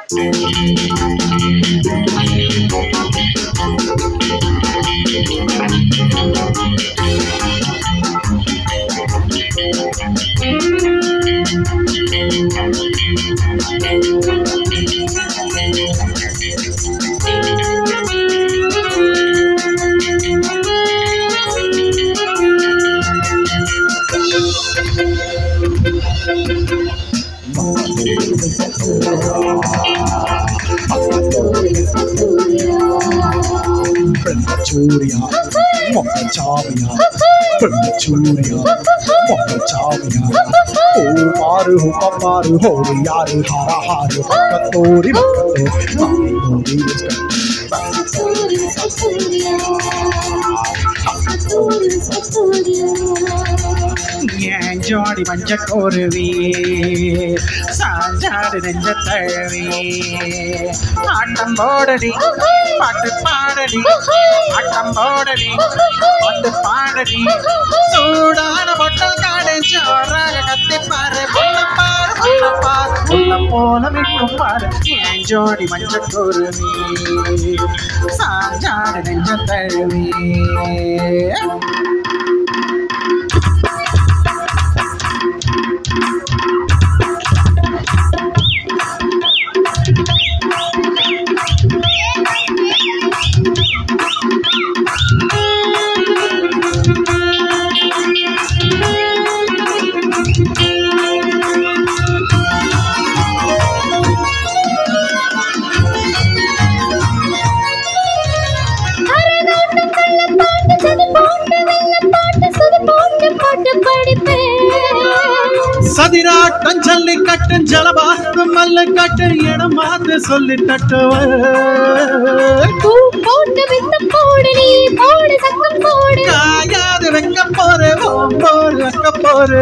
Churiya, Mokka Chaviya, Churiya, Mokka Chaviya. Oh, Maru, Paparu, Hori, Yaru, Hara, Haru, Hakatori, Makato, Mami, Hori, Viska. ஏன் ஜோடி மஞ்ச கோருவி சாஞ்சாடு நெஞ்ச தழுவி ஆட்டம் போடடி பாட்டு பாடடி ஆட்டம் போடடி பாட்டு பாடடி சூடான பொட்டல் காடு ஜோராக கத்தி பாரு பொண்ண பாரு பொண்ண பாரு பொண்ண போல மின்னும் பாரு ஏன் ஜோடி மஞ்ச கோருவி சாஞ்சாடு நெஞ்ச தழுவி சதிராட்டம் ஜல்லி கட்டு ஜலபாத்து மல்லு கட்டு இடம் மாத்து சொல்லி தட்டுவ காயாது வெக்க போற போற வெக்க போற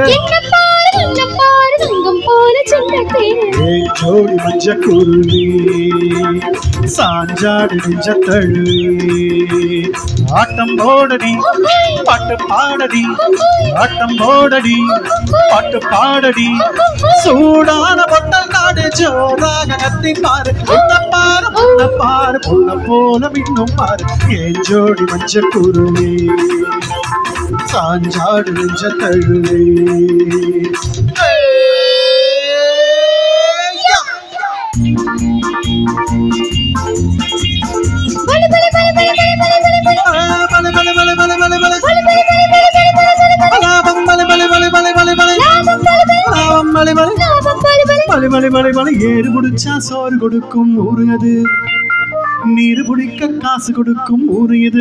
ஏய் ஜோடி மஞ்ச குருவி சாஞ்சாடு நெஞ்ச தழுவி ஆட்டம் போடடி பாட்டு பாடடி ஆட்டம் போடடி பாட்டு பாடடி சூடான பொட்டல் காடு ஜோராக கத்தி பாரு பொண்ண பாரு பொண்ண பாரு பொண்ண போல இன்னும் பாரு ஏன் ஜோடி மஞ்ச குருவி சாஞ்சாடு நெஞ்ச தழுவி பல பல பல பல பல பல லாபம் பல பல பல பல பல பல லாபம் பல பல மலை மலை மலை மலை ஏறு பிடிச்சா சோறு கொடுக்கும் ஊரு அது நீர் பிடிக்க காசு கொடுக்கும் ஊரு இது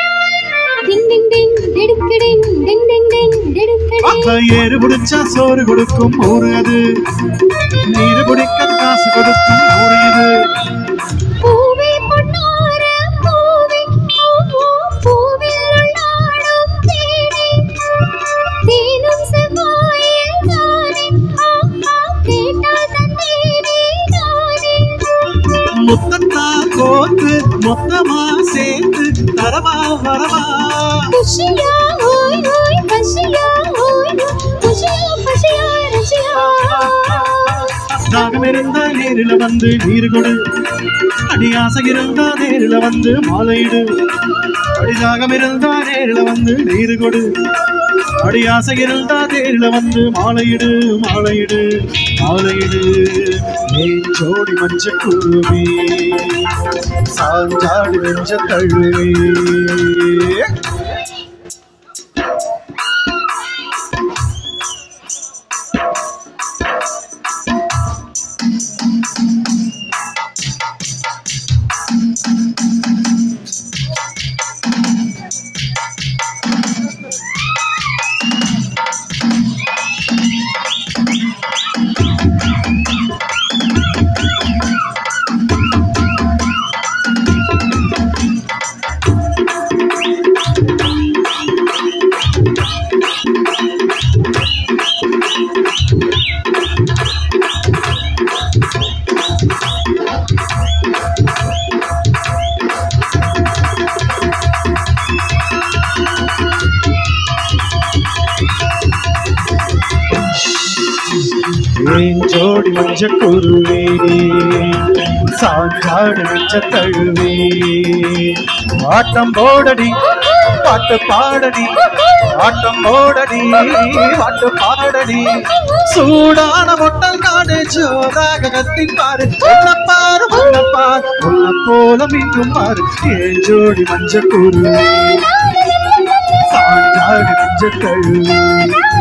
அப்ப ஏறு பிடிச்சா சோறு கொடுக்கும் ஊரு அது நீர் பிடிக்க காசு கொடுக்கும் ஊரு இது பூவே பொன்னார பூவே ஓ பூவில் உள்ளாடும் தேனே தேனும் செவ்வாயில் தானே ஆஹா கேட்டால் தந்தேனே நானே முத்தத்தா கோத்து மொத்தமா சேர்த்து தரவா வரவா குஷியா ஹோய் ஹோய் பஷியா ஹோய் குஷியா பஷியா ரஷியா தாகம் இருந்தா நேரில வந்து நீர் கொடு அடி ஆசை இருந்தா நேரில வந்து மாலையிடு அடி தாகம் இருந்தா நேரில வந்து நீர் கொடு அடி ஆசை இருந்தா நேரில வந்து மாலையிடு மாலையிடு மாலையிடு ஏன் ஜோடி மஞ்ச குருவி சாஞ்சாடி நெஞ்ச தழுவி ஏன் ஜோடி மஞ்ச குருவே சாஞ்சாடு நெஞ்ச தழுவே ஆட்டம் போடடி பாட்டு பாடடி ஆட்டம் போடடி பாட்டு பாடடி சூடான மொட்டல் காடு ஜோராக கத்திப்பாரு உள்ள பாரு உள்ள பாரு உள்ள போல மீண்டும் பாரு ஏன் ஜோடி மஞ்ச குருவே சாஞ்சாடு நெஞ்ச தழுவே